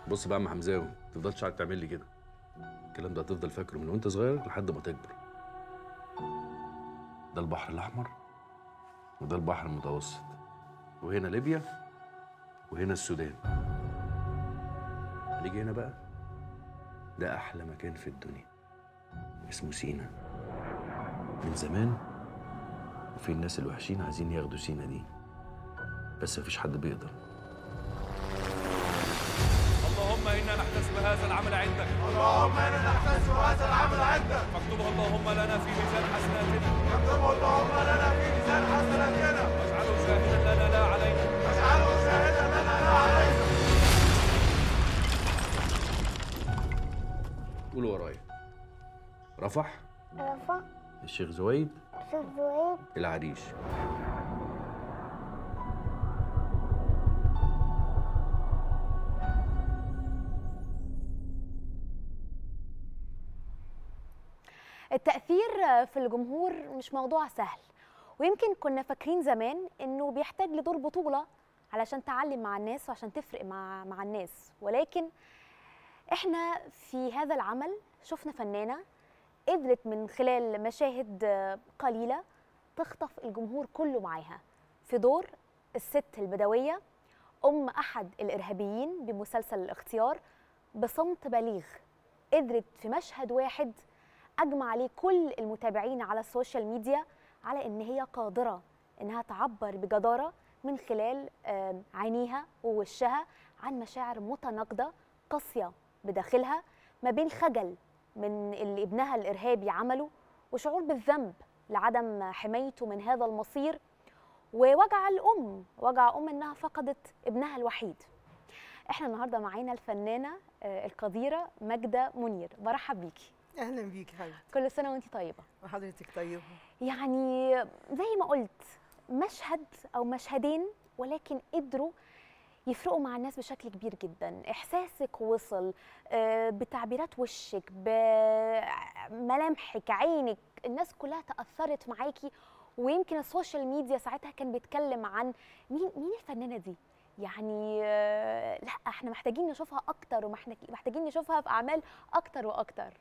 بص بقى يا عم حمزاوي ما تفضلش قاعد تعمل لي كده الكلام ده هتفضل فاكره من وانت صغير لحد ما تكبر ده البحر الاحمر وده البحر المتوسط وهنا ليبيا وهنا السودان هنيجي هنا بقى ده احلى مكان في الدنيا اسمه سينا من زمان وفي الناس الوحشين عايزين ياخدوا سينا دي بس مفيش حد بيقدر اللهم انا نحتسب هذا العمل عندك اللهم انا نحتسب هذا العمل عندك فاكتبه اللهم لنا في ميزان حسناتنا اكتبه اللهم لنا في ميزان حسناتنا واجعله شاهدا لنا لا علينا واجعله شاهدا لنا لا علينا قولوا ورايا رفح رفع الشيخ زويد شيخ زويد العريش التأثير في الجمهور مش موضوع سهل ويمكن كنا فاكرين زمان انه بيحتاج لدور بطولة علشان تعلم مع الناس وعشان تفرق مع مع الناس ولكن احنا في هذا العمل شفنا فنانة قدرت من خلال مشاهد قليلة تخطف الجمهور كله معاها في دور الست البدوية أم أحد الإرهابيين بمسلسل الاختيار بصمت بليغ قدرت في مشهد واحد أجمع عليه كل المتابعين على السوشيال ميديا على إن هي قادرة إنها تعبر بجدارة من خلال آم، عينيها ووشها عن مشاعر متناقضة قاسية بداخلها ما بين خجل من اللي ابنها الإرهابي عمله وشعور بالذنب لعدم حمايته من هذا المصير ووجع الأم وجع أم إنها فقدت ابنها الوحيد احنا النهارده معانا الفنانة آه، القديرة ماجدة منير برحب بيكي اهلا بيكي حبيبتي كل سنة وانتي طيبة وحضرتك طيبه يعني زي ما قلت مشهد او مشهدين ولكن قدروا يفرقوا مع الناس بشكل كبير جدا احساسك وصل آه، بتعبيرات وشك بملامحك عينك الناس كلها تاثرت معاكي ويمكن السوشيال ميديا ساعتها كان بيتكلم عن مين مين الفنانه دي يعني آه، لا احنا محتاجين نشوفها اكتر ومحتاجين نشوفها في اعمال اكتر واكتر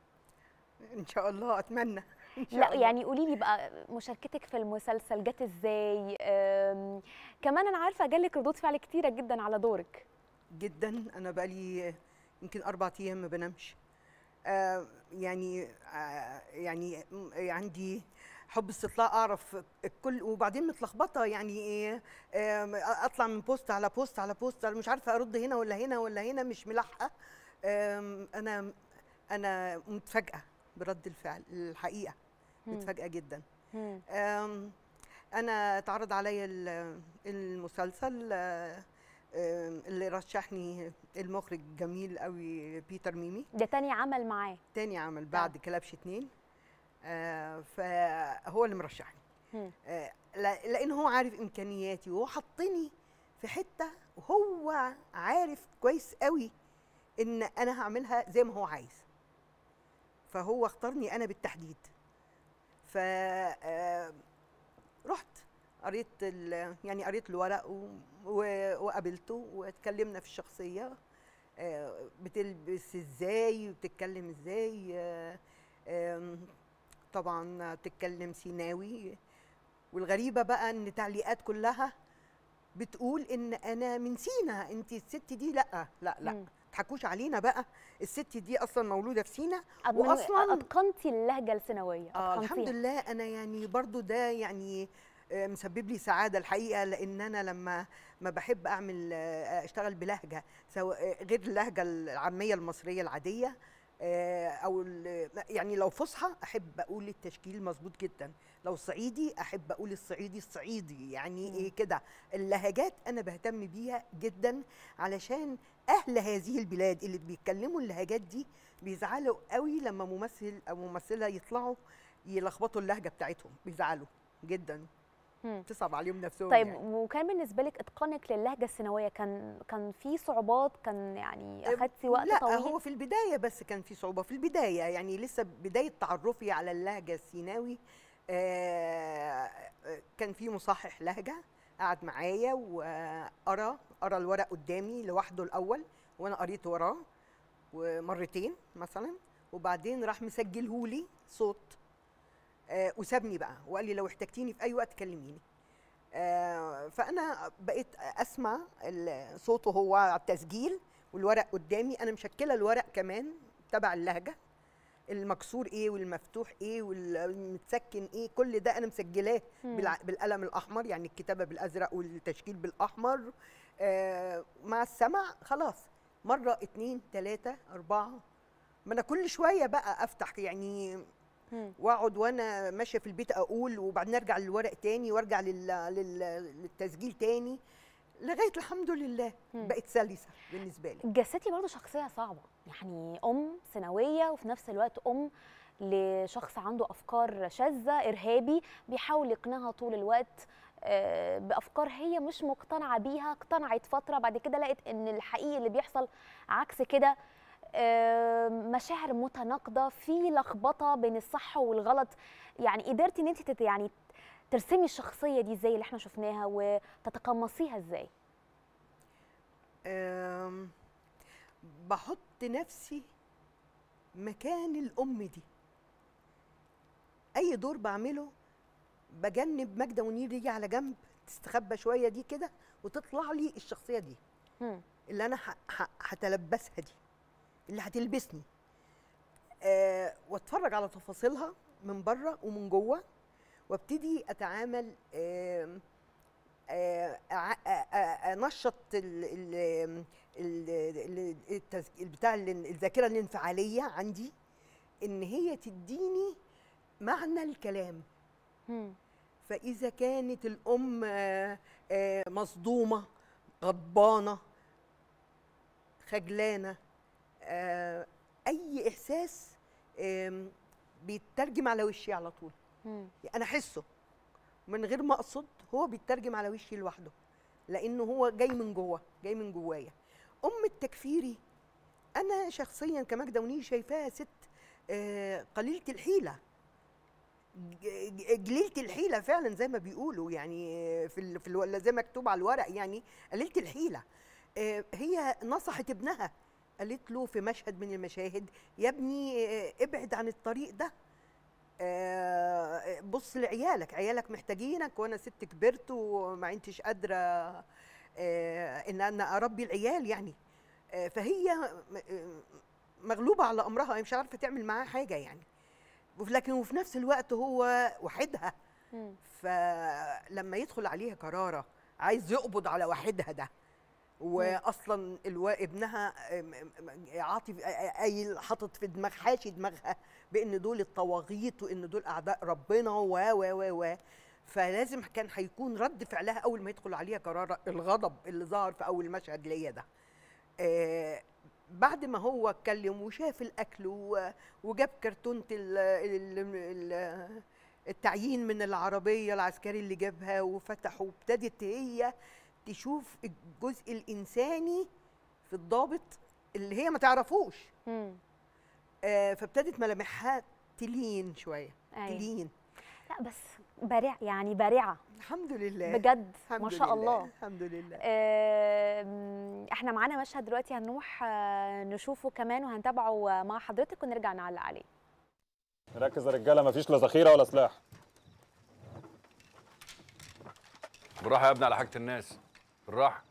ان شاء الله اتمنى إن شاء لا الله. يعني قولي لي بقى مشاركتك في المسلسل جت ازاي أم، كمان انا عارفه جالك ردود فعل كتيره جدا على دورك جدا انا بقالي يمكن اربع ايام ما بنامش آه يعني آه يعني م- عندي حب استطلاع اعرف الكل وبعدين متلخبطه يعني إيه آم، اطلع من بوست على بوست على بوست أنا مش عارفه ارد هنا ولا هنا ولا هنا مش ملاحقه آم، انا انا متفاجئه برد الفعل الحقيقه مم. متفاجئه جدا مم. أم، انا اتعرض عليا ال- المسلسل آه، آم، اللي رشحني المخرج جميل قوي بيتر ميمي ده تاني عمل معاه تاني عمل بعد كلبش اتنين آه، فهو اللي مرشحني مم. آه، لا- لان هو عارف امكانياتي وهو حطني في حته وهو عارف كويس قوي ان انا هعملها زي ما هو عايز فهو اختارني انا بالتحديد ف آه، رحت قريت ال- يعني قريت الورق و- و- وقابلته واتكلمنا في الشخصيه آه، بتلبس ازاي وبتتكلم ازاي آه، آم، طبعا بتتكلم سيناوي والغريبه بقى ان تعليقات كلها بتقول ان انا من سينا انت الست دي لا لا لا مم. تضحكوش علينا بقى الست دي اصلا مولوده في سينا أضمن- واصلا اتقنتي اللهجه السيناويه آه الحمد أتقنتيها. لله انا يعني برضو ده يعني آه، مسبب لي سعاده الحقيقه لان انا لما ما بحب اعمل آه، اشتغل بلهجه سواء آه، غير اللهجه العاميه المصريه العاديه آه، او ال- يعني لو فصحى احب اقول التشكيل مظبوط جدا لو صعيدي احب اقول الصعيدي الصعيدي يعني ايه كده اللهجات انا بهتم بيها جدا علشان اهل هذه البلاد اللي بيتكلموا اللهجات دي بيزعلوا قوي لما ممثل او ممثله يطلعوا يلخبطوا اللهجه بتاعتهم بيزعلوا جدا مم. تصعب عليهم نفسهم طيب يعني. وكان بالنسبه لك اتقانك للهجه السيناويه كان كان في صعوبات كان يعني اخدتي وقت لا طويل هو في البدايه بس كان في صعوبه في البدايه يعني لسه بدايه تعرفي على اللهجه السيناوي آه آه، كان في مصحح لهجه قعد معايا وقرا قرا الورق قدامي لوحده الاول وانا قريت وراه ومرتين مثلا وبعدين راح مسجلهولي صوت آه وسابني بقى وقال لي لو احتجتيني في اي وقت كلميني آه فانا بقيت اسمع ال- صوته هو على التسجيل والورق قدامي انا مشكله الورق كمان تبع اللهجه المكسور ايه والمفتوح ايه والمتسكن ايه كل ده انا مسجلاه بالع- بالقلم الاحمر يعني الكتابه بالازرق والتشكيل بالاحمر آه مع السمع خلاص مره اتنين تلاته اربعه ما انا كل شويه بقى افتح يعني مم. واقعد وانا ماشيه في البيت اقول وبعدين ارجع للورق تاني وارجع لل... لل... للتسجيل تاني لغايه الحمد لله مم. بقت سلسه بالنسبه لي جسدي برضو شخصية صعبة يعني أم ثانوية وفي نفس الوقت أم لشخص عنده أفكار شاذة إرهابي بيحاول يقنعها طول الوقت آه، بأفكار هي مش مقتنعة بيها اقتنعت فترة بعد كده لقت إن الحقيقي اللي بيحصل عكس كده آه، مشاعر متناقضة في لخبطة بين الصح والغلط يعني قدرتي إن أنت تت- يعني ترسمي الشخصية دي ازاي اللي احنا شفناها وتتقمصيها ازاي أم، بحط نفسي مكان الام دي اي دور بعمله بجنب ماجده منير يجي على جنب تستخبى شويه دي كده وتطلع لي الشخصيه دي مم. اللي انا ح- ح- هتلبسها دي اللي هتلبسني أه واتفرج على تفاصيلها من بره ومن جوه وابتدي اتعامل آم، آه، أع- أ- أ- انشط ال- ال- ال- ال- التز- بتاع ال- الذاكره الانفعاليه عندي ان هي تديني معنى الكلام مم. فاذا كانت الام آه، آه، مصدومه غضبانه خجلانه آه، اي احساس آم، بيترجم على وشي على طول مم. انا احسه من غير ما اقصد هو بيترجم على وشي لوحده لانه هو جاي من جوه جاي من جوايا ام التكفيري انا شخصيا كماجده منير شايفاها ست آه، قليله الحيله ج- ج- جليله الحيله فعلا زي ما بيقولوا يعني في ال... في ال... زي ما مكتوب على الورق يعني قليله الحيله آه، هي نصحت ابنها قالت له في مشهد من المشاهد يا ابني آه، ابعد عن الطريق ده آه، بص لعيالك عيالك محتاجينك وانا ست كبرت وما عدتش قادره آه، ان انا اربي العيال يعني آه، فهي م- آه، مغلوبه على امرها هي مش عارفه تعمل معاه حاجه يعني وف- لكن وفي نفس الوقت هو وحدها مم. فلما يدخل عليها قراره عايز يقبض على واحدها ده واصلا الوا... ابنها أم- أم- عاطف أ- أ- قايل حاطط في دماغ حاشي دماغها بان دول الطواغيت وان دول اعداء ربنا و و و و فلازم كان هيكون رد فعلها اول ما يدخل عليها قرار الغضب اللي ظهر في اول مشهد ليا ده آه بعد ما هو اتكلم وشاف الاكل و- وجاب كرتونه ال- ال- ال- التعيين من العربيه العسكري اللي جابها وفتح وابتدت هي تشوف الجزء الانساني في الضابط اللي هي ما تعرفوش مم. آه فابتدت ملامحها تلين شويه أيوة. تلين لا بس بارع يعني بارعه الحمد لله بجد الحمد ما شاء لله. الله الحمد لله آم، احنا معانا مشهد دلوقتي هنروح آه، نشوفه كمان وهنتابعه آه، مع حضرتك ونرجع نعلق عليه ركز يا رجاله مفيش لا ذخيره ولا سلاح بالراحه يا ابني على حاجه الناس بالراحه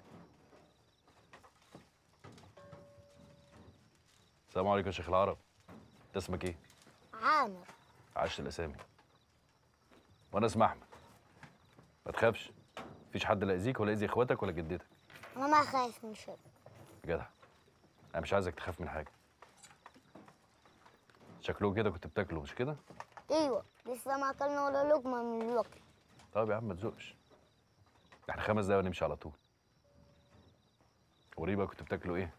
السلام عليكم يا شيخ العرب انت اسمك ايه عامر عاش الاسامي وانا اسمي احمد ما تخافش مفيش حد لا يأذيك ولا يأذي اخواتك ولا جدتك انا ما خايف من شيء جدع انا مش عايزك تخاف من حاجه شكله كده كنت بتاكله مش كده ايوه لسه ما اكلنا ولا لقمه من الوكل طب يا عم ما تزقش احنا خمس دقايق ونمشي على طول وريبه كنت بتاكلوا ايه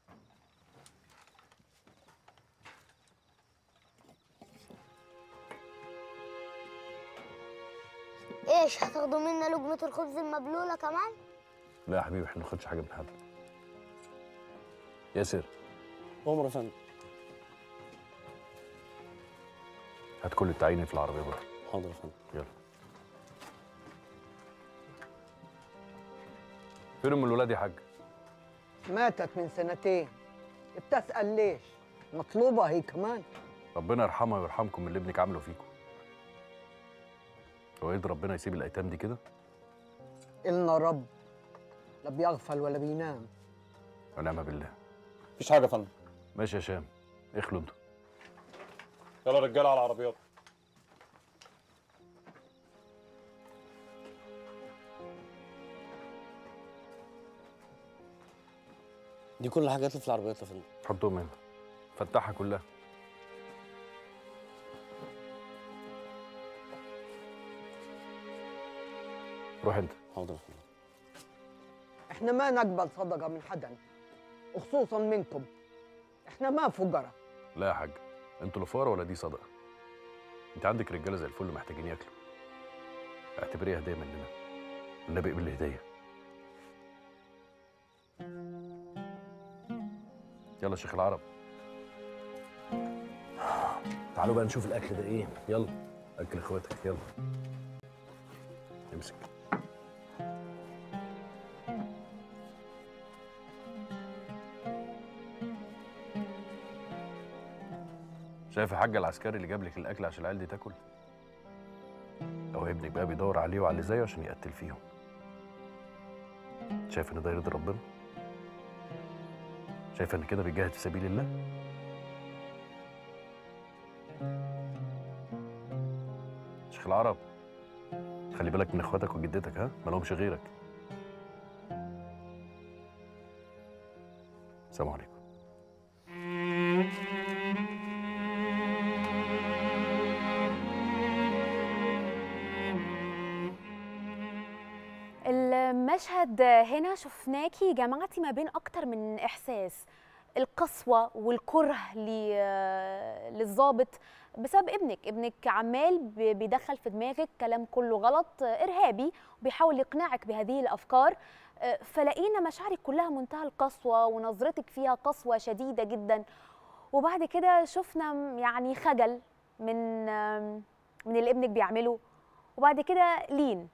ايش هتاخدوا منا لقمه الخبز المبلوله كمان لا يا حبيبي احنا ما بناخدش حاجه من حد ياسر عمر يا فندم هات كل التعيين في العربيه بره حاضر يا فندم يلا فين ام الولاد يا حاج ماتت من سنتين بتسال ليش مطلوبه هي كمان ربنا يرحمها ويرحمكم من اللي ابنك عامله فيكم هو يرضي ربنا يسيب الايتام دي كده إلنا رب لا بيغفل ولا بينام ونعم بالله مفيش حاجه يا فندم ماشي يا هشام اخلوا انتوا يلا رجاله على العربيات دي كل الحاجات اللي في العربيات يا فندم حطهم هنا فتحها كلها روح انت حاضر يا فندم احنا ما نقبل صدقه من حدا وخصوصا منكم احنا ما فقراء لا يا حاج انتوا لا فقراء ولا دي صدقه انت عندك رجاله زي الفل محتاجين ياكلوا اعتبريها هديه مننا النبي قبل الهديه يلا يا شيخ العرب تعالوا بقى نشوف الاكل ده ايه يلا اكل اخواتك يلا امسك شايف يا حاج العسكري اللي جاب لك الاكل عشان العيال دي تاكل هو ابنك بقى بيدور عليه وعلى اللي زيه عشان يقتل فيهم شايف ان ده يرضي ربنا شايف ان كده بيجاهد في سبيل الله شيخ العرب خلي بالك من اخواتك وجدتك ها مالهمش غيرك السلام عليكم المشهد هنا شفناكي جمعتي ما بين اكتر من احساس القسوه والكره ل- للضابط بسبب ابنك ابنك عمال ب- بيدخل في دماغك كلام كله غلط ارهابي وبيحاول يقنعك بهذه الافكار فلقينا مشاعرك كلها منتهى القسوه ونظرتك فيها قسوه شديده جدا وبعد كده شفنا يعني خجل من من اللي ابنك بيعمله وبعد كده لين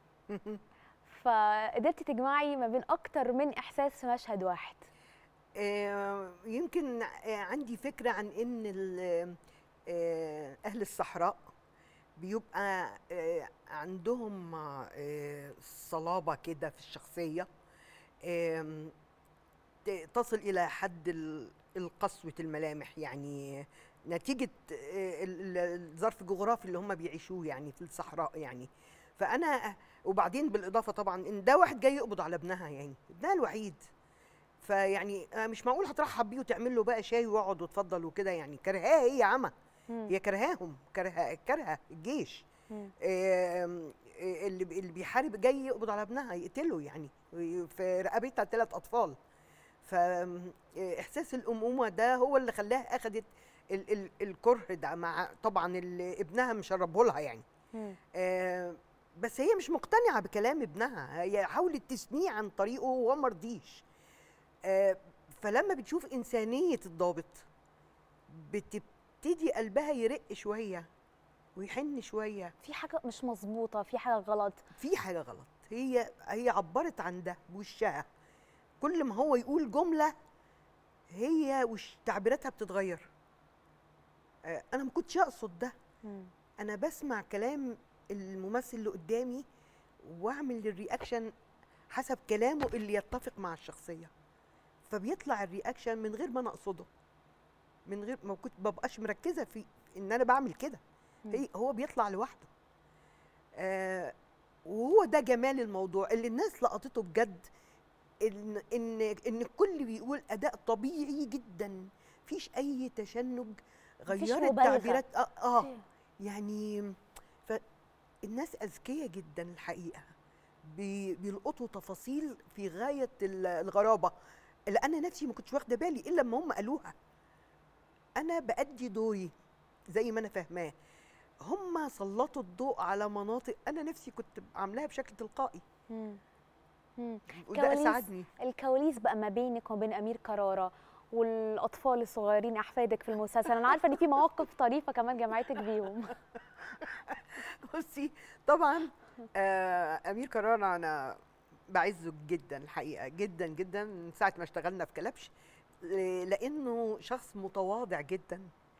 فقدرتي تجمعي ما بين اكتر من احساس في مشهد واحد آه، يمكن آه، عندي فكرة عن إن ال- آه، أهل الصحراء بيبقى آه، عندهم آه، صلابة كده في الشخصية آم، ت- تصل إلى حد ال- القسوة الملامح يعني نتيجة آه، ال- ال- الظرف الجغرافي اللي هم بيعيشوه يعني في الصحراء يعني فأنا وبعدين بالإضافة طبعا إن ده واحد جاي يقبض على ابنها يعني ابنها الوحيد فيعني آه، مش معقول هترحب بيه وتعمل له بقى شاي ويقعد وتفضل وكده يعني كرهاه هي يا عمى هي كرهاهم كرهه كرهه الجيش مم. آم، آه، اللي اللي بيحارب جاي يقبض على ابنها يقتله يعني في رقبتها ثلاث اطفال فاحساس الامومه ده هو اللي خلاها اخذت ال ال الكره ده مع طبعا اللي ابنها مشربه لها يعني آه، بس هي مش مقتنعه بكلام ابنها هي حاولت تثنيه عن طريقه وهو ما رضيش آه، فلما بتشوف انسانيه الضابط بتبتدي قلبها يرق شويه ويحن شويه في حاجه مش مظبوطه في حاجه غلط في حاجه غلط هي هي عبرت عن ده بوشها كل ما هو يقول جمله هي وش تعبيراتها بتتغير آه، انا ما كنتش اقصد ده انا بسمع كلام الممثل اللي قدامي واعمل الرياكشن حسب كلامه اللي يتفق مع الشخصيه فبيطلع الرياكشن من غير ما انا اقصده من غير ما كنت ببقاش مركزه في ان انا بعمل كده هي هو بيطلع لوحده آه وهو ده جمال الموضوع اللي الناس لقطته بجد ان ان ان الكل بيقول اداء طبيعي جدا مفيش اي تشنج مفيش غيرت مبالغة. تعبيرات اه, آه في- يعني فالناس اذكياء جدا الحقيقه بي- بيلقطوا تفاصيل في غايه ال- الغرابه اللي انا نفسي ما كنتش واخده بالي الا لما هم قالوها انا بادي دوري زي ما انا فاهماه هم سلطوا الضوء على مناطق انا نفسي كنت عاملاها بشكل تلقائي مم. مم. وده كواليس- اسعدني الكواليس بقى ما بينك وبين امير كراره والاطفال الصغيرين احفادك في المسلسل انا عارفه ان في مواقف طريفه كمان جمعتك بيهم بصي طبعا آه امير كرارة انا بعزه جدا الحقيقه جدا جدا من ساعه ما اشتغلنا في كلبش ل- لانه شخص متواضع جدا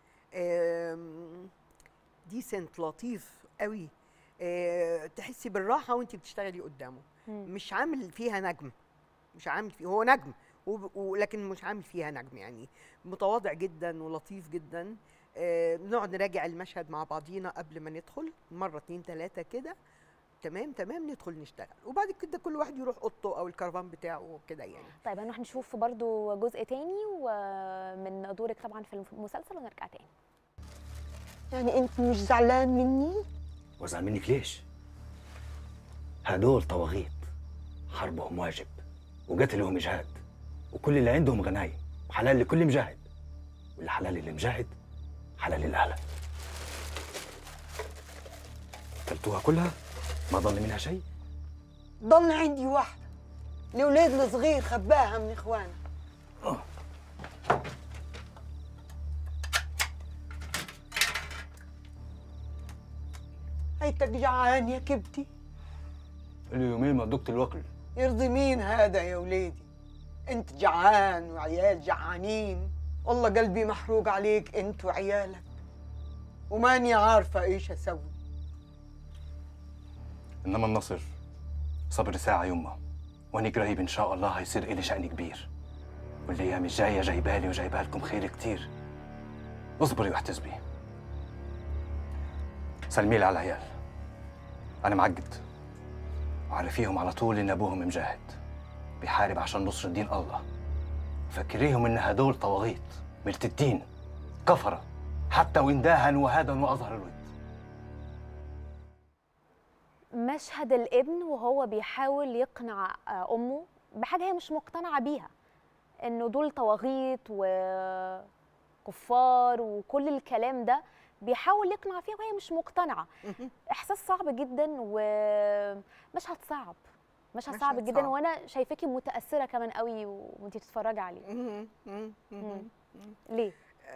ديسنت لطيف قوي آه، تحسي بالراحه وانت بتشتغلي قدامه مم. مش عامل فيها نجم مش عامل فيه هو نجم وب- ولكن مش عامل فيها نجم يعني متواضع جدا ولطيف جدا آه، بنقعد نراجع المشهد مع بعضينا قبل ما ندخل مره اتنين تلاته كده تمام تمام ندخل نشتغل وبعد كده كل واحد يروح اوضته او الكرفان بتاعه وكده يعني طيب هنروح نشوف برضو جزء تاني ومن دورك طبعا في المسلسل ونرجع تاني يعني انت مش زعلان مني وازعل منك ليش؟ هدول طواغيت حربهم واجب وقتلهم جهاد وكل اللي عندهم غنايم حلال لكل مجاهد واللي حلال للمجاهد حلال للأهل كلتوها كلها؟ ما ضل منها شيء؟ ضل عندي واحدة الأولاد الصغير خباها من إخوانه هيتك جعان يا كبتي اليومين ما دقت الوكل يرضي مين هذا يا ولادي انت جعان وعيال جعانين والله قلبي محروق عليك انت وعيالك وماني عارفة ايش اسوي إنما النصر صبر ساعة يمه وأنا قريب إن شاء الله هيصير إلي شأن كبير والأيام الجاية جايبالي وجايبالكم خير كتير اصبري واحتسبي سلمي لي على العيال أنا معقد وعرفيهم على طول إن أبوهم مجاهد بيحارب عشان نصر دين الله فكريهم إن هدول طواغيت مرتدين كفرة حتى وإن داهن وهذا وأظهر الود مشهد الابن وهو بيحاول يقنع آه، امه بحاجه هي مش مقتنعه بيها انه دول طواغيت وكفار وكل الكلام ده بيحاول يقنع فيها وهي مش مقتنعه احساس صعب جدا ومشهد صعب مشهد مشهد صعب جدا صعب. وانا شايفاكي متاثره كمان قوي وانتي بتتفرجي عليه مم. ليه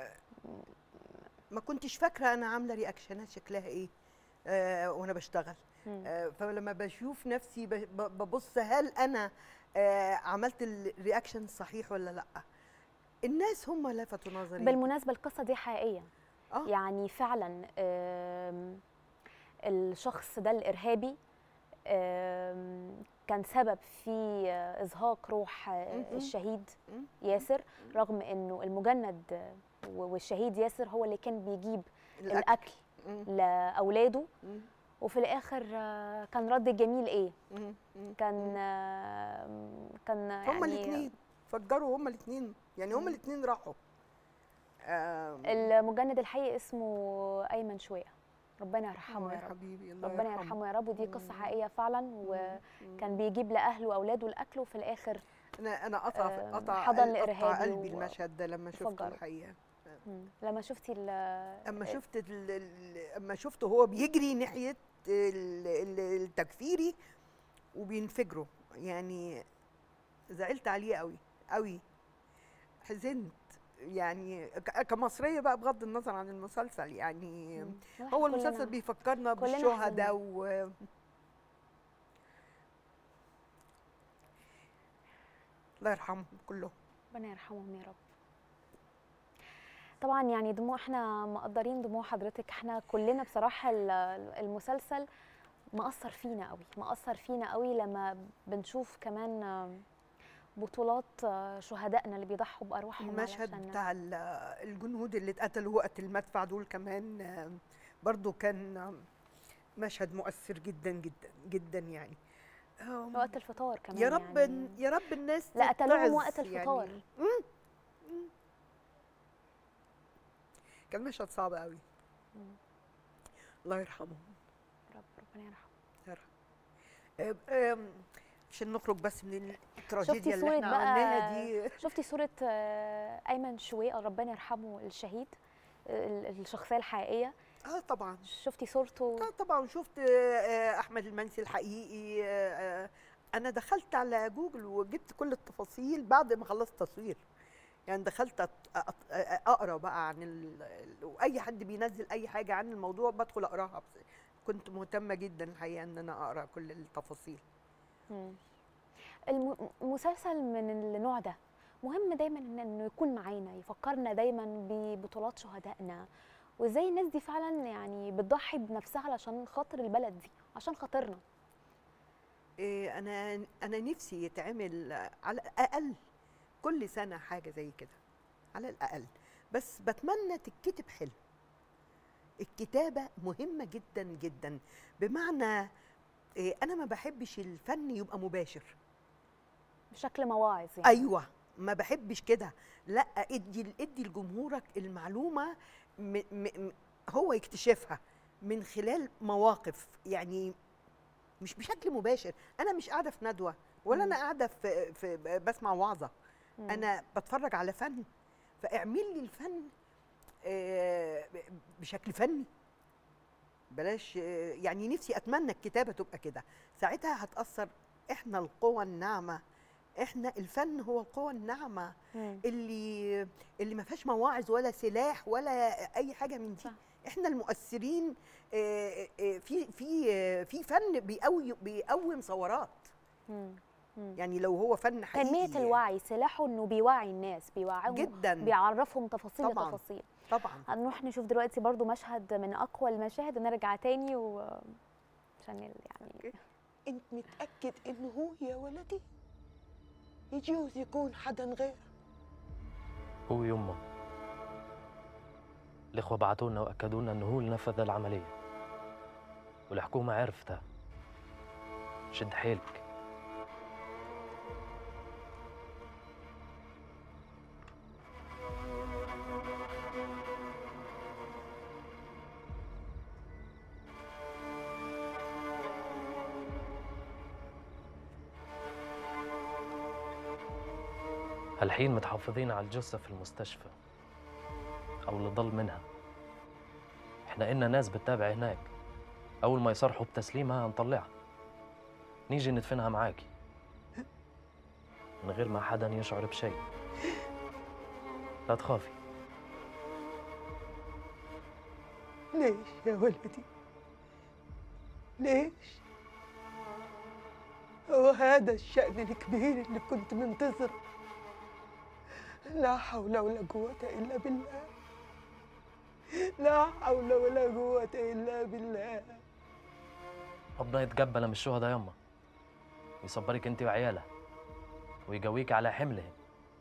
ما كنتش فاكره انا عامله رياكشنات شكلها ايه آه وانا بشتغل مم. آه فلما بشوف نفسي ب- ب- ببص هل انا آه عملت الرياكشن صحيح ولا لا الناس هم لفتوا نظري بالمناسبه القصه دي حقيقيه آه. يعني فعلا آم، الشخص ده الارهابي آم، كان سبب في آه، ازهاق روح آه، مم. الشهيد مم. ياسر رغم انه المجند آه، والشهيد ياسر هو اللي كان بيجيب الأكل. الاكل مم. لاولاده مم. وفي الاخر آه، كان رد الجميل ايه مم. مم. كان آه، كان هما يعني الاثنين فجروا هما الاثنين يعني هما مم. الاثنين راحوا آم، المجند الحقيقي اسمه ايمن شويقه ربنا يرحمه الله يا يا رب حبيبي الله ربنا يرحمه يا رب ودي قصه مم. حقيقيه فعلا وكان بيجيب لاهله واولاده الاكل وفي الاخر انا انا قطع آم، قطع حضن قل- قطع لإرهابي قلبي و- المشهد ده لما شفته وفجره. الحقيقه مم. لما شفتي ال اما شفت ال- ال- اما شفته هو بيجري ناحيه ال- ال- التكفيري وبينفجروا يعني زعلت عليه قوي قوي حزنت يعني ك- كمصريه بقى بغض النظر عن المسلسل يعني مم. هو كلنا- المسلسل بيفكرنا كلنا بالشهداء حزينين. و الله يرحمهم كلهم ربنا يرحمهم يا رب طبعا يعني دموع احنا مقدرين دموع حضرتك احنا كلنا بصراحه ال- المسلسل مأثر فينا قوي مأثر فينا قوي لما بنشوف كمان آم، بطولات آه، شهدائنا اللي بيضحوا بأرواحهم المشهد علشان- بتاع ال- الجنود اللي اتقتلوا وقت المدفع دول كمان آم، برضو كان آم، مشهد مؤثر جدا جدا جدا يعني آم، وقت الفطار كمان يا رب يعني يا رب الناس لا قتلوهم تتعظ وقت الفطار. يعني مم، مم. كان مشهد صعب قوي الله يرحمهم رب ربنا يرحمه يرحم. آم، آم، عشان نخرج بس من التراجيديا شفتي اللي صورة احنا بقى قلناها دي شفتي صورة آه، أيمن شويقة ربنا يرحمه الشهيد ال- الشخصية الحقيقية اه طبعا شفتي صورته آه طبعا شفت آه، احمد المنسي الحقيقي آه، آه، انا دخلت على جوجل وجبت كل التفاصيل بعد ما خلصت تصوير يعني دخلت أت- أت- اقرا بقى عن ال... ال- واي حد بينزل اي حاجه عن الموضوع بدخل اقراها بس كنت مهتمه جدا الحقيقه ان انا اقرا كل التفاصيل مم. الم- المسلسل من النوع ده مهم دايما إن- انه يكون معانا يفكرنا دايما ببطولات شهدائنا وازاي الناس دي فعلا يعني بتضحي بنفسها علشان خاطر البلد دي عشان خاطرنا إيه، انا انا نفسي يتعمل على الاقل كل سنه حاجه زي كده على الاقل بس بتمنى تتكتب حلو الكتابه مهمه جدا جدا بمعنى إيه، انا ما بحبش الفن يبقى مباشر بشكل مواعظ يعني ايوه ما بحبش كده لا ادي ادي لجمهورك المعلومه م م م هو يكتشفها من خلال مواقف يعني مش بشكل مباشر انا مش قاعده في ندوه ولا انا قاعده في, في بسمع وعظه مم. انا بتفرج على فن فاعمل لي الفن آه، بشكل فني بلاش آه، يعني نفسي اتمنى الكتابه تبقى كده ساعتها هتاثر احنا القوى الناعمه احنا الفن هو القوى الناعمه مم. اللي اللي ما فيهاش مواعظ ولا سلاح ولا اي حاجه من دي صح. احنا المؤثرين آه، آه، في في آه، في فن بيقوي بيقوم ثورات مم. مم. يعني لو هو فن حقيقي تنميه الوعي سلاحه انه بيوعي الناس بيوعيهم جدا بيعرفهم تفاصيل طبعاً. تفاصيل طبعا هنروح نشوف دلوقتي برضو مشهد من اقوى المشاهد ونرجع تاني و عشان ال- يعني انت متاكد انه هو يا ولدي يجوز يكون حدا غير هو يمه الإخوة بعتوا لنا وأكدوا لنا إنه هو اللي نفذ العملية والحكومة عرفتها شد حيلك هالحين متحفظين على الجثة في المستشفى أو اللي ضل منها إحنا إلنا ناس بتتابع هناك أول ما يصرحوا بتسليمها نطلعها نيجي ندفنها معاكي من غير ما حدا يشعر بشيء لا تخافي ليش يا ولدي ليش هو هذا الشأن الكبير اللي كنت منتظره لا حول ولا قوة إلا بالله لا حول ولا قوة إلا بالله ربنا يتقبل من الشهداء يما يصبرك انت وعيالها ويقويك على حملهم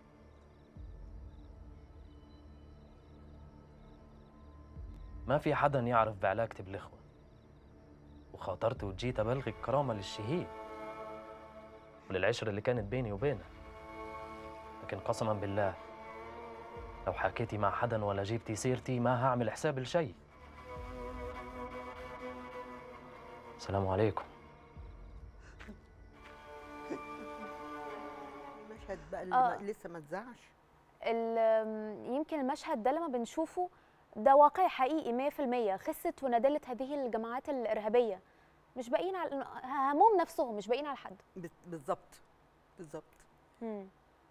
ما في حدا يعرف بعلاقتي بالاخوه وخاطرت وجيت ابلغك كرامه للشهيد وللعشره اللي كانت بيني وبينه لكن قسما بالله لو حكيتي مع حدا ولا جبتي سيرتي ما هعمل حساب لشيء السلام عليكم المشهد بقى اللي آه. ما- لسه ما اتذاعش ال- يمكن المشهد ده لما بنشوفه ده واقع حقيقي 100% خست وندلت هذه الجماعات الارهابيه مش باقيين على همهم نفسهم مش باقيين على حد بت- بالظبط بالظبط مم.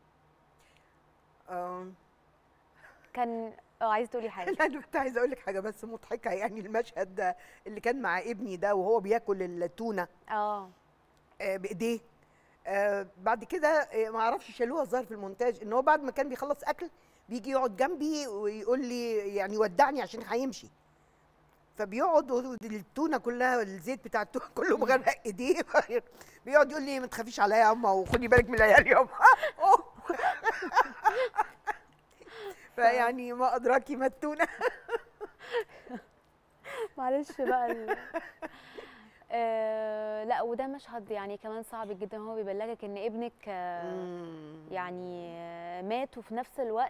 آم، كان اه عايزه تقولي حاجه لا انا كنت عايزه اقول لك حاجه بس مضحكه يعني المشهد ده اللي كان مع ابني ده وهو بياكل التونه اه آه، بايديه آه، بعد كده آه، ما اعرفش شالوها الظاهر في المونتاج ان هو بعد ما كان بيخلص اكل بيجي يقعد جنبي ويقول لي يعني ودعني عشان هيمشي فبيقعد والتونه كلها الزيت بتاع التونه كله مغرق ايديه بيقعد يقول لي ما تخافيش عليا يا اما وخدي بالك من العيال يا اما فيعني ما ادراكي ما التونه معلش بقى ال... آه لا وده مشهد يعني كمان صعب جدا هو بيبلغك ان ابنك آه يعني آه مات وفي نفس الوقت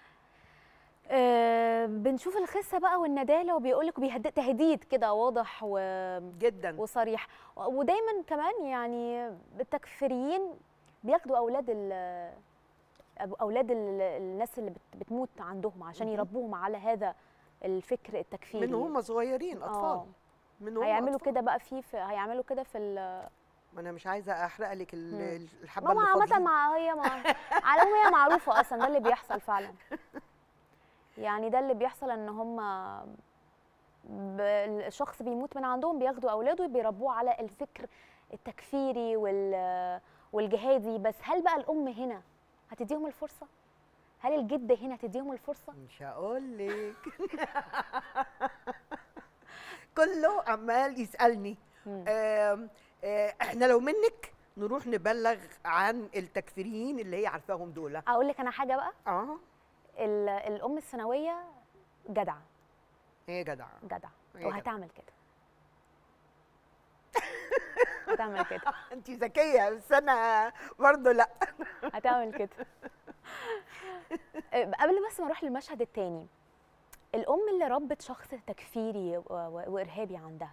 آه بنشوف الخسه بقى والنداله وبيقول لك تهديد كده واضح و... جدا وصريح ودايما كمان يعني التكفيريين بياخدوا اولاد ال... اولاد ال... الناس اللي بت... بتموت عندهم عشان مهم. يربوهم على هذا الفكر التكفيري من هم صغيرين اطفال آه. من هم هيعملوا أطفال. كده بقى في, في هيعملوا كده في ال- ما انا مش عايزه احرق لك ال- مم. الحبه ماما اللي عامة فاضلين. مع هي مع على العموم هي معروفة أصلا ده اللي بيحصل فعلا يعني ده اللي بيحصل إن هم ب- الشخص بيموت من عندهم بياخدوا أولاده بيربوه على الفكر التكفيري وال والجهادي بس هل بقى الأم هنا هتديهم الفرصه هل الجد هنا هتديهم الفرصه مش هقول لك كله عمال يسالني مم. آم، آه، احنا لو منك نروح نبلغ عن التكفيريين اللي هي عارفاهم دول اقول لك انا حاجه بقى اه ال- الام الثانويه جدعه هي جدعه جدعه هي وهتعمل كده هتعمل كده انت ذكيه بس انا برضه لا هتعمل كده أه، قبل بس ما اروح للمشهد التاني الام اللي ربت شخص تكفيري و- و- وارهابي عندها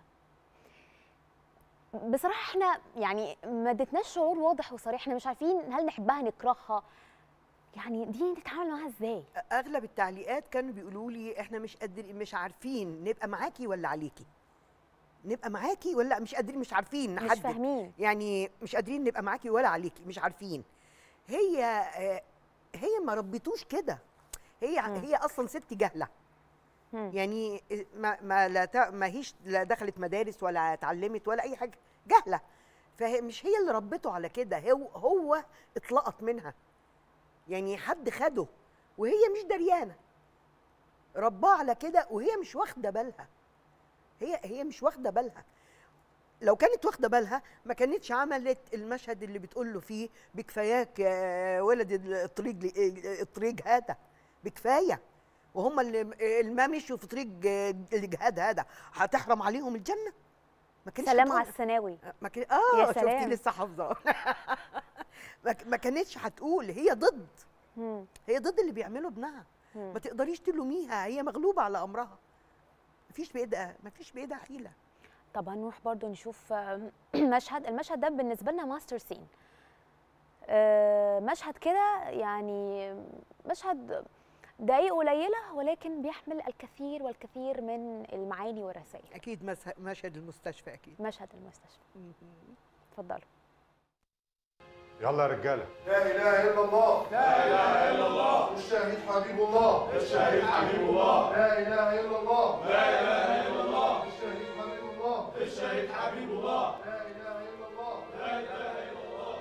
بصراحه احنا يعني ما ادتناش شعور واضح وصريح احنا مش عارفين هل نحبها نكرهها يعني دي نتعامل معاها ازاي اغلب التعليقات كانوا بيقولوا لي احنا مش قادر مش عارفين نبقى معاكي ولا عليكي نبقى معاكي ولا مش قادرين مش عارفين مش نحدد فاهمين يعني مش قادرين نبقى معاكي ولا عليكي مش عارفين هي آه، هي ما ربيتوش كده هي مم. هي اصلا ست جهله مم. يعني ما ما لا ت- ما هيش لا دخلت مدارس ولا اتعلمت ولا اي حاجه جهله فهي مش هي اللي ربته على كده هو هو اتلقط منها يعني حد خده وهي مش دريانه رباه على كده وهي مش واخده بالها هي هي مش واخده بالها لو كانت واخده بالها ما كانتش عملت المشهد اللي بتقول له فيه بكفاياك يا ولد الطريق الطريق هذا بكفايه وهم اللي اللي ما مشوا في طريق الجهاد هذا هتحرم عليهم الجنه ما كانتش سلام هتقول- على الثانوي ما كان اه يا شفتي سلام. لسه حافظه ما ك- ما كانتش هتقول هي ضد مم. هي ضد اللي بيعمله ابنها مم. ما تقدريش تلوميها هي مغلوبه على امرها مفيش بايدها مفيش بايدها حيله طب هنروح برضو نشوف آه، مشهد المشهد ده بالنسبه لنا ماستر سين آه، مشهد كده يعني مشهد دقايق قليله ولكن بيحمل الكثير والكثير من المعاني والرسائل اكيد مس- مشهد المستشفى اكيد مشهد المستشفى اتفضلوا يلا يا رجاله لا اله الا الله لا اله الا الله الشهيد حبيب الله الشهيد حبيب الله لا اله الا الله لا اله الا الله الشهيد حبيب الله الشهيد حبيب الله لا اله الا الله لا اله الا الله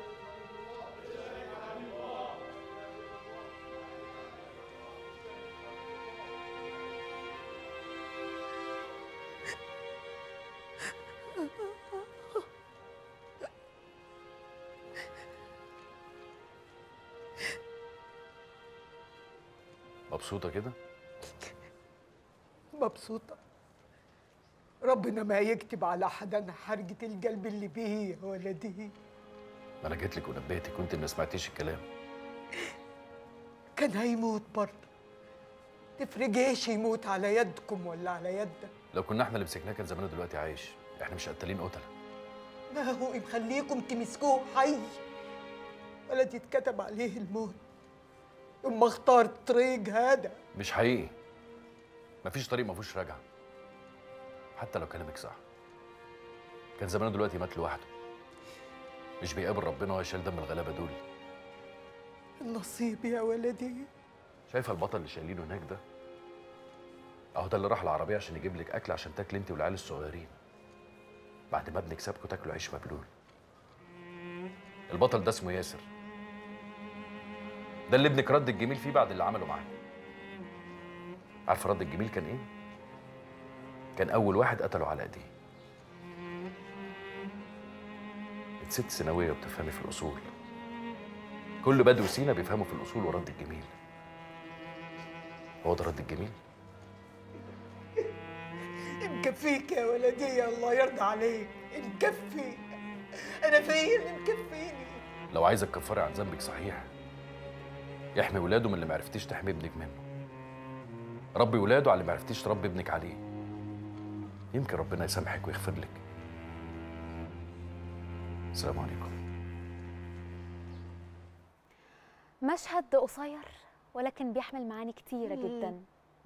مبسوطه كده مبسوطة ربنا ما يكتب على حدا حرقة القلب اللي بيه يا ولدي ما انا جيت لك ونبهتك وانت ما سمعتيش الكلام كان هيموت برضه تفرقيش يموت على يدكم ولا على يدك لو كنا احنا اللي مسكناه كان زمانه دلوقتي عايش احنا مش قتالين قتله ما هو مخليكم تمسكوه حي ولدي اتكتب عليه الموت ثم اختار الطريق هذا مش حقيقي مفيش طريق ما فيهوش رجعه حتى لو كلامك صح كان زمانه دلوقتي مات لوحده مش بيقابل ربنا وهو شايل دم الغلابه دول النصيب يا ولدي شايفه البطل اللي شايلينه هناك ده اهو ده اللي راح العربيه عشان يجيب لك اكل عشان تاكل انت والعيال الصغيرين بعد ما ابنك سابكوا تاكلوا عيش مبلول البطل ده اسمه ياسر ده اللي ابنك رد الجميل فيه بعد اللي عمله معاه عارفه رد الجميل كان ايه كان اول واحد قتله على ايديه انت ست ثانويه وبتفهمي في الاصول كل بدو سينا بيفهموا في الاصول ورد الجميل هو ده رد الجميل مكفيك يا ولدي الله يرضى عليك مكفي انا في اللي مكفيني لو عايزه تكفري عن ذنبك صحيح احمي ولاده من اللي ما عرفتيش تحمي ابنك منه ربي ولاده على اللي ما عرفتيش تربي ابنك عليه يمكن ربنا يسامحك ويغفر لك السلام عليكم مشهد قصير ولكن بيحمل معاني كتيرة مم. جدا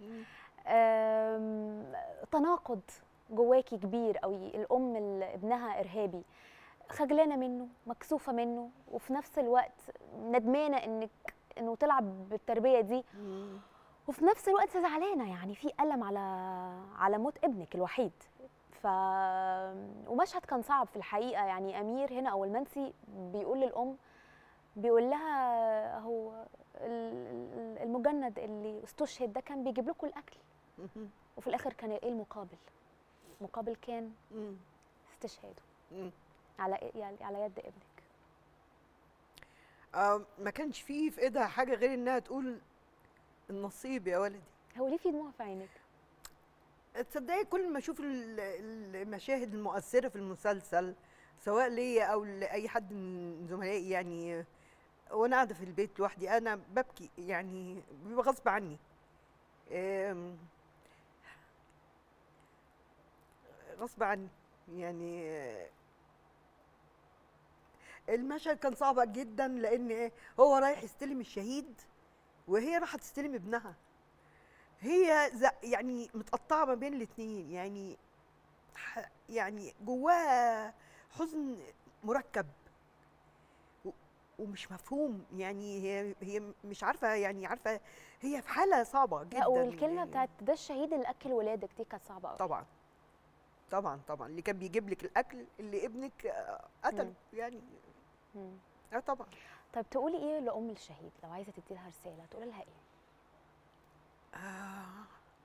آم، تناقض جواكي كبير قوي الأم اللي ابنها إرهابي خجلانة منه مكسوفة منه وفي نفس الوقت ندمانة إنك إنه تلعب بالتربية دي وفي نفس الوقت زعلانة يعني في ألم على على موت ابنك الوحيد ف ومشهد كان صعب في الحقيقة يعني أمير هنا أو المنسي بيقول للأم بيقول لها هو ال- ال- المجند اللي استشهد ده كان بيجيب لكم الاكل مهم. وفي الاخر كان ايه المقابل مقابل كان مم. استشهاده مم. على إيه- يعني على يد ابنك آه ما كانش فيه في ايدها حاجه غير انها تقول النصيب يا ولدي هو ليه في دموع في عينك تصدقي كل ما اشوف ال- المشاهد المؤثره في المسلسل سواء ليا او لاي حد من زملائي يعني وانا قاعده في البيت لوحدي انا ببكي يعني بيبقى غصب عني آم، غصب عني يعني آه، المشهد كان صعب جدا لان هو رايح يستلم الشهيد وهي راح تستلم ابنها هي ز- يعني متقطعه ما بين الاثنين يعني ح- يعني جواها حزن مركب و- ومش مفهوم يعني هي هي مش عارفه يعني عارفه هي في حاله صعبه جدا لا والكلمه يعني بتاعت ده الشهيد اللي اكل ولادك دي كانت صعبه قوي طبعا طبعا طبعا اللي كان بيجيب لك الاكل اللي ابنك آه، قتله مم. يعني مم. اه طبعا طب تقولي ايه لام الشهيد لو عايزه تدي لها رساله تقولي لها ايه آه.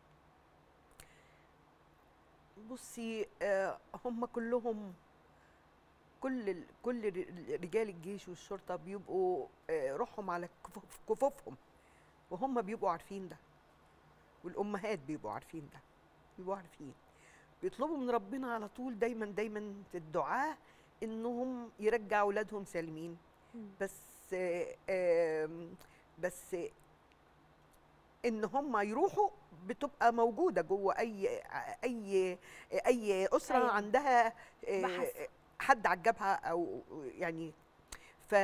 بصي آه هم كلهم كل ال- كل ر- رجال الجيش والشرطه بيبقوا آه روحهم على كفوف- كفوفهم وهم بيبقوا عارفين ده والامهات بيبقوا عارفين ده بيبقوا عارفين بيطلبوا من ربنا على طول دايما دايما في الدعاء انهم يرجعوا اولادهم سالمين مم. بس آه، آم، بس ان هم يروحوا بتبقى موجوده جوه اي اي اي اسره أيوة. عندها آه، بحث. حد عجبها او يعني ف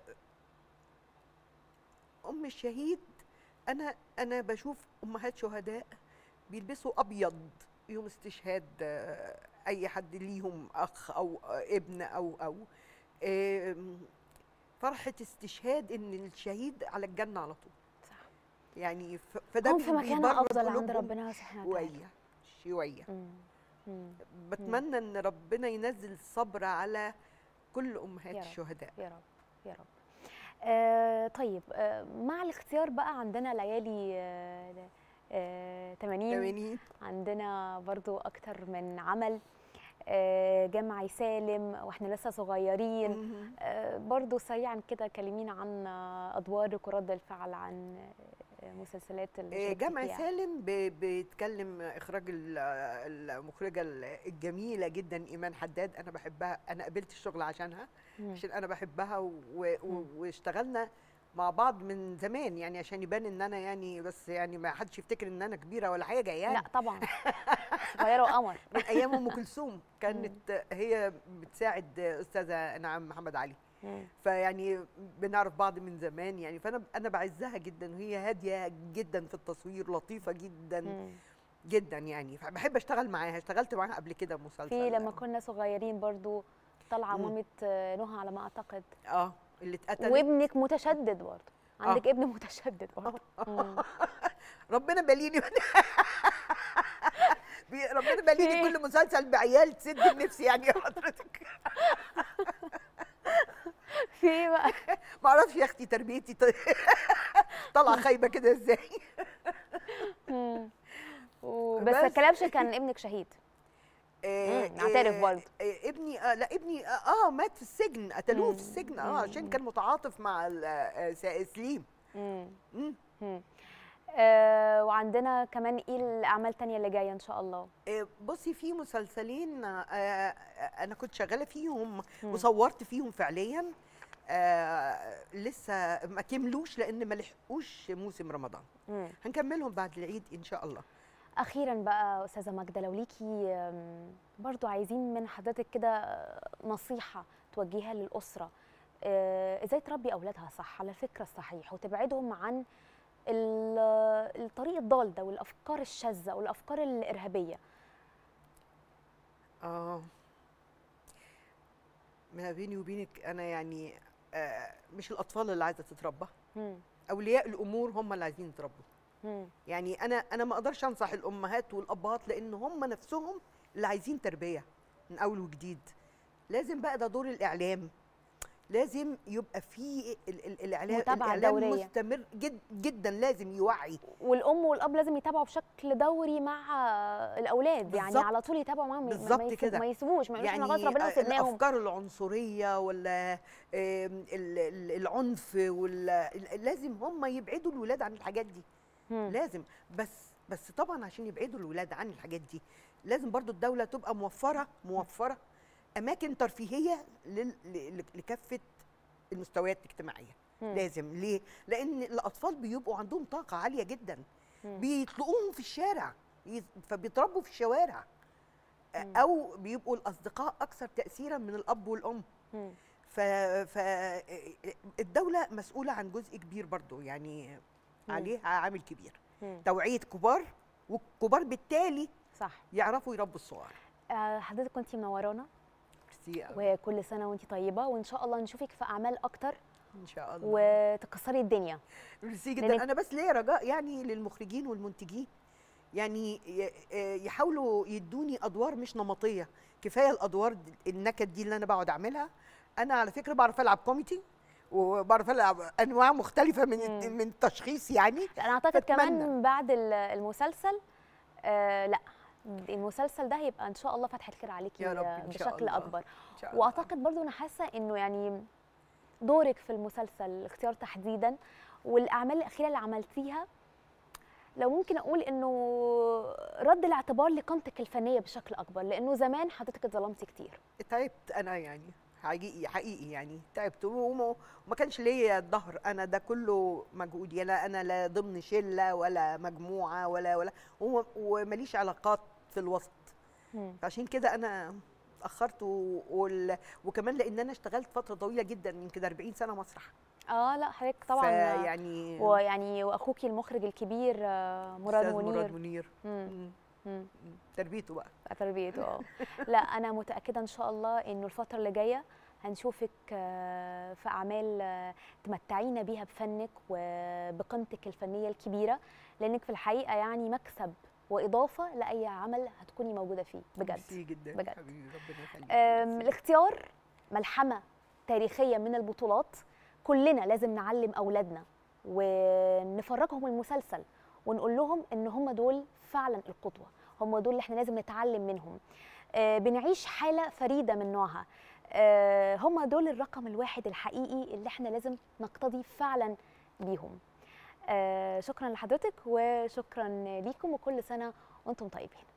ام الشهيد انا انا بشوف امهات شهداء بيلبسوا ابيض يوم استشهاد آه، اي حد ليهم اخ او آه، ابن او او آم، فرحه استشهاد ان الشهيد على الجنه على طول صح يعني ف- فده هم في بي- مكان بيبرد افضل عند قلوبهم ربنا سبحانه وتعالى شويه شويه مم. مم. بتمنى ان ربنا ينزل الصبر على كل امهات يا رب. الشهداء يا رب يا رب آه طيب آه مع الاختيار بقى عندنا ليالي آه آه 80 80 عندنا برضو اكتر من عمل آه جمعي سالم واحنا لسه صغيرين مهم. آه برضو سريعا كده كلمينا عن آه، ادوارك ورد الفعل عن آه، مسلسلات اللي آه، شاركتي جمع فيها. سالم ب- بيتكلم اخراج ال- المخرجه الجميله جدا ايمان حداد انا بحبها انا قبلت الشغل عشانها مم. عشان انا بحبها و... و... واشتغلنا مع بعض من زمان يعني عشان يبان ان انا يعني بس يعني ما حدش يفتكر ان انا كبيره ولا حاجه يعني لا طبعا صغيره وقمر من ايام ام كلثوم كانت هي بتساعد استاذه نعم محمد علي مم. فيعني بنعرف بعض من زمان يعني فانا انا بعزها جدا وهي هاديه جدا في التصوير لطيفه جدا مم. جدا يعني فبحب اشتغل معاها اشتغلت معاها قبل كده مسلسل في لما كنا صغيرين برضو طالعه مم. مامة آه، نهى على ما اعتقد اه اللي اتقتلت وابنك متشدد برضو عندك آه. ابن متشدد برضو مم. ربنا باليني بي- ربنا باليني كل مسلسل بعيال تسد النفس يعني يا حضرتك في ايه بقى ما اعرفش يا اختي تربيتي ط- طالعه خايبه كده ازاي مم. وبس بس- الكلبش كان ابنك شهيد آه، مم، نعترف آه، برضه. آه، ابني آه لا ابني اه, آه مات في السجن قتلوه مم، في السجن مم، اه عشان كان متعاطف مع ال- آه، س- سليم مم. مم. مم. آه وعندنا ايه الاعمال تانية اللي جايه ان شاء الله آه، بصي في مسلسلين آه، آه، انا كنت شغاله فيهم مم. وصورت فيهم فعليا آه لسه ما كملوش لان ما لحقوش موسم رمضان مم. هنكملهم بعد العيد ان شاء الله اخيرا بقى استاذه ماجده لو ليكي آم، برضو عايزين من حضرتك كده آه، نصيحه توجهيها للاسره آه، ازاي تربي اولادها صح على الفكر الصحيح وتبعدهم عن ال- الطريق الضال ده والافكار الشاذه والافكار الارهابيه اه ما بيني وبينك انا يعني آه مش الاطفال اللي عايزه تتربى مم. اولياء الامور هم اللي عايزين يتربوا مم. يعني انا انا ما اقدرش انصح الامهات والابهات لان هم نفسهم اللي عايزين تربيه من اول وجديد لازم بقى ده دور الاعلام لازم يبقى في ال- ال- الاعلام متابعة الاعلام دورية. مستمر جد جدا لازم يوعي والام والاب لازم يتابعوا بشكل دوري مع الاولاد يعني بالظبط. على طول يتابعوا معاهم ما- ما بالظبط يسيب- كده ما يسيبوش ما يقولوش يعني احنا خلاص ربنا آه، وسيبناهم الافكار العنصريه ولا آم، ال- ال- العنف ولا لازم هم يبعدوا الولاد عن الحاجات دي لازم بس بس طبعا عشان يبعدوا الولاد عن الحاجات دي لازم برضو الدوله تبقى موفره موفره اماكن ترفيهيه لل- ل- لكافه المستويات الاجتماعيه مم. لازم ليه لان الاطفال بيبقوا عندهم طاقه عاليه جدا مم. بيطلقوهم في الشارع ي- فبيتربوا في الشوارع او بيبقوا الاصدقاء اكثر تاثيرا من الاب والام مم. ف... ف الدوله مسؤوله عن جزء كبير برضو يعني مم. عليها عامل كبير مم. توعيه كبار والكبار بالتالي صح يعرفوا يربوا الصغار آه، حضرتك كنتي منورانا ميرسي أوي. وكل سنه وانت طيبه وان شاء الله نشوفك في اعمال اكتر ان شاء الله وتكسري الدنيا ميرسي جدا لأنك- انا بس ليا رجاء يعني للمخرجين والمنتجين يعني ي- آه، يحاولوا يدوني ادوار مش نمطيه كفايه الادوار د- النكد دي اللي انا بقعد اعملها انا على فكره بعرف العب كوميدي وبعرف العب انواع مختلفه من الت- من التشخيص يعني انا اعتقد فأتمنى. كمان بعد ال- المسلسل آه لا المسلسل ده هيبقى ان شاء الله فتحه خير عليكي يا رب آه، إن شاء بشكل الله. اكبر إن شاء الله. واعتقد برضو انا حاسه انه يعني دورك في المسلسل الاختيار تحديدا والاعمال الاخيره اللي عملتيها لو ممكن اقول انه رد الاعتبار لقيمتك الفنيه بشكل اكبر لانه زمان حضرتك اتظلمتي كتير تعبت انا يعني حقيقي حقيقي يعني تعبت وما وما كانش ليا الظهر انا ده كله مجهودي لا انا لا ضمن شله ولا مجموعه ولا ولا وما- ومليش علاقات في الوسط عشان كده انا اتاخرت و... وال... وكمان لان انا اشتغلت فتره طويله جدا يمكن 40 سنه مسرح اه لا حضرتك طبعا فيعني- ويعني واخوكي المخرج الكبير آه، مراد أستاذ منير مراد منير مم. مم. تربيته بقى تربيته اه لا انا متاكده ان شاء الله انه الفتره اللي جايه هنشوفك آه، في اعمال آه، تمتعينا بيها بفنك وبقيمتك الفنيه الكبيره لانك في الحقيقه يعني مكسب واضافه لاي عمل هتكوني موجوده فيه بجد ميرسي جدا بجد حبيبي ربنا يخليك آم، الاختيار ملحمه تاريخيه من البطولات كلنا لازم نعلم اولادنا ونفرجهم المسلسل ونقول لهم ان هم دول فعلا القدوه هم دول اللي احنا لازم نتعلم منهم آه، بنعيش حاله فريده من نوعها آه، هم دول الرقم الواحد الحقيقي اللي احنا لازم نقتدي فعلا بيهم آه، شكرا لحضرتك وشكرا ليكم وكل سنه وانتم طيبين